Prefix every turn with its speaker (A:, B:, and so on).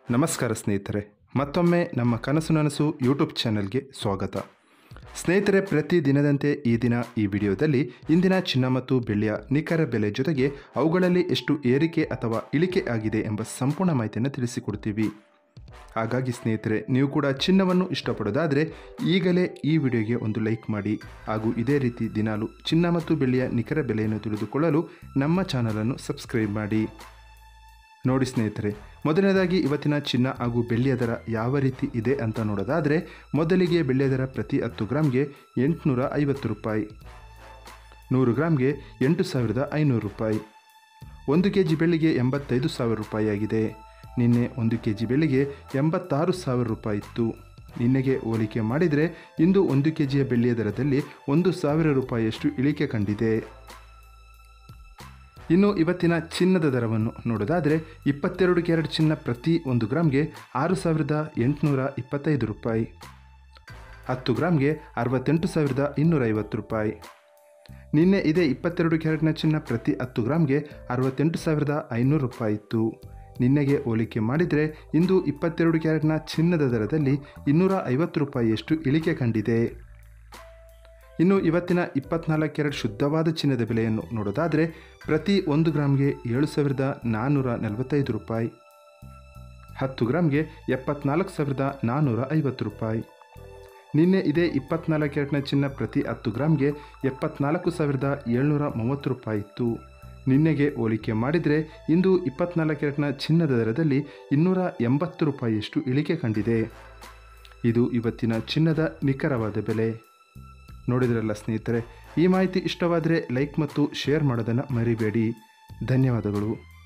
A: ನಮಸ್ಕಾರ ಸ್ನೇಹಿತರೆ ಮತ್ತೊಮ್ಮೆ ನಮ್ಮ ಕನಸು ನನಸು ಯೂಟ್ಯೂಬ್ ಚಾನೆಲ್ಗೆ ಸ್ವಾಗತ ಸ್ನೇಹಿತರೆ ಪ್ರತಿ ದಿನದಂತೆ ಈ ದಿನ ಈ ವಿಡಿಯೋದಲ್ಲಿ ಇಂದಿನ ಚಿನ್ನ ಮತ್ತು ಬೆಳ್ಳಿಯ ನಿಖರ ಬೆಲೆ ಜೊತೆಗೆ ಅವುಗಳಲ್ಲಿ ಎಷ್ಟು ಏರಿಕೆ ಅಥವಾ ಇಳಿಕೆ ಆಗಿದೆ ಎಂಬ ಸಂಪೂರ್ಣ ಮಾಹಿತಿಯನ್ನು ತಿಳಿಸಿಕೊಡ್ತೀವಿ ಹಾಗಾಗಿ ಸ್ನೇಹಿತರೆ ನೀವು ಕೂಡ ಚಿನ್ನವನ್ನು ಇಷ್ಟಪಡೋದಾದರೆ ಈಗಲೇ ಈ ವಿಡಿಯೋಗೆ ಒಂದು ಲೈಕ್ ಮಾಡಿ ಹಾಗೂ ಇದೇ ರೀತಿ ದಿನಾಲು ಚಿನ್ನ ಮತ್ತು ಬೆಳ್ಳಿಯ ನಿಖರ ಬೆಲೆಯನ್ನು ತಿಳಿದುಕೊಳ್ಳಲು ನಮ್ಮ ಚಾನಲನ್ನು ಸಬ್ಸ್ಕ್ರೈಬ್ ಮಾಡಿ ನೋಡಿ ಸ್ನೇಹಿತರೆ ಮೊದಲನೇದಾಗಿ ಇವತ್ತಿನ ಚಿನ್ನ ಹಾಗೂ ಬೆಳ್ಳಿಯ ದರ ಯಾವ ರೀತಿ ಇದೆ ಅಂತ ನೋಡೋದಾದರೆ ಮೊದಲಿಗೆ ಬೆಳ್ಳಿಯ ದರ ಪ್ರತಿ ಹತ್ತು ಗ್ರಾಮ್ಗೆ ಎಂಟುನೂರ ಐವತ್ತು ರೂಪಾಯಿ ನೂರು ಗ್ರಾಮ್ಗೆ ಎಂಟು ಸಾವಿರದ ಐನೂರು ರೂಪಾಯಿ ಒಂದು ಕೆ ಜಿ ಬೆಳ್ಳಿಗೆ ಎಂಬತ್ತೈದು ಸಾವಿರ ರೂಪಾಯಿ ಆಗಿದೆ ನಿನ್ನೆ ಒಂದು ಕೆ ಜಿ ಬೆಳ್ಳಿಗೆ ಎಂಬತ್ತಾರು ಸಾವಿರ ರೂಪಾಯಿ ಇತ್ತು ನಿನ್ನೆಗೆ ಹೋಲಿಕೆ ಮಾಡಿದರೆ ಇಂದು ಒಂದು ಕೆ ಜಿಯ ಬೆಳ್ಳಿಯ ದರದಲ್ಲಿ ಒಂದು ಸಾವಿರ ರೂಪಾಯಿಯಷ್ಟು ಇಳಿಕೆ ಕಂಡಿದೆ ಇನ್ನು ಇವತ್ತಿನ ಚಿನ್ನದ ದರವನ್ನು ನೋಡೋದಾದರೆ ಇಪ್ಪತ್ತೆರಡು ಕ್ಯಾರೆಟ್ ಚಿನ್ನ ಪ್ರತಿ ಒಂದು ಗ್ರಾಮ್ಗೆ ಆರು ಸಾವಿರದ ಎಂಟುನೂರ ಇಪ್ಪತ್ತೈದು ರೂಪಾಯಿ ಹತ್ತು ಗ್ರಾಮ್ಗೆ ಅರವತ್ತೆಂಟು ಸಾವಿರದ ಇನ್ನೂರೈವತ್ತು ರೂಪಾಯಿ ನಿನ್ನೆ ಇದೇ ಇಪ್ಪತ್ತೆರಡು ಕ್ಯಾರೆಟ್ನ ಚಿನ್ನ ಪ್ರತಿ ಹತ್ತು ಗ್ರಾಮ್ಗೆ ಅರವತ್ತೆಂಟು ಸಾವಿರದ ಐನೂರು ರೂಪಾಯಿ ಇತ್ತು ನಿನ್ನೆಗೆ ಹೋಲಿಕೆ ಮಾಡಿದರೆ ಇಂದು ಇಪ್ಪತ್ತೆರಡು ಕ್ಯಾರೆಟ್ನ ಚಿನ್ನದ ದರದಲ್ಲಿ ಇನ್ನೂರ ಐವತ್ತು ರೂಪಾಯಿಯಷ್ಟು ಇಳಿಕೆ ಕಂಡಿದೆ ಇನ್ನು ಇವತ್ತಿನ ಇಪ್ಪತ್ನಾಲ್ಕು ಕ್ಯಾರೆಟ್ ಶುದ್ಧವಾದ ಚಿನ್ನದ ಬೆಲೆಯನ್ನು ನೋಡೋದಾದರೆ ಪ್ರತಿ ಒಂದು ಗ್ರಾಮ್ಗೆ ಏಳು ಸಾವಿರದ ನಾನ್ನೂರ ನಲವತ್ತೈದು ರೂಪಾಯಿ ಹತ್ತು ಗ್ರಾಮ್ಗೆ ಎಪ್ಪತ್ನಾಲ್ಕು ಸಾವಿರದ ನಾನ್ನೂರ ಐವತ್ತು ರೂಪಾಯಿ ನಿನ್ನೆ ಇದೇ ಇಪ್ಪತ್ನಾಲ್ಕು ಕ್ಯಾರೆಟ್ನ ಚಿನ್ನ ಪ್ರತಿ ಹತ್ತು ಗ್ರಾಮ್ಗೆ ಎಪ್ಪತ್ನಾಲ್ಕು ಸಾವಿರದ ಏಳ್ನೂರ ಮೂವತ್ತು ರೂಪಾಯಿ ಇತ್ತು ನಿನ್ನೆಗೆ ಹೋಲಿಕೆ ಮಾಡಿದರೆ ಇಂದು ಇಪ್ಪತ್ನಾಲ್ಕು ಕ್ಯಾರೆಟ್ನ ಚಿನ್ನದ ದರದಲ್ಲಿ ಇನ್ನೂರ ಎಂಬತ್ತು ರೂಪಾಯಿಯಷ್ಟು ಇಳಿಕೆ ಕಂಡಿದೆ ಇದು ಇವತ್ತಿನ ಚಿನ್ನದ ನಿಖರವಾದ ಬೆಲೆ ನೋಡಿದ್ರಲ್ಲ ಸ್ನೇಹಿತರೆ ಈ ಮಾಹಿತಿ ಇಷ್ಟವಾದರೆ ಲೈಕ್ ಮತ್ತು ಶೇರ್ ಮಾಡೋದನ್ನು ಮರಿಬೇಡಿ ಧನ್ಯವಾದಗಳು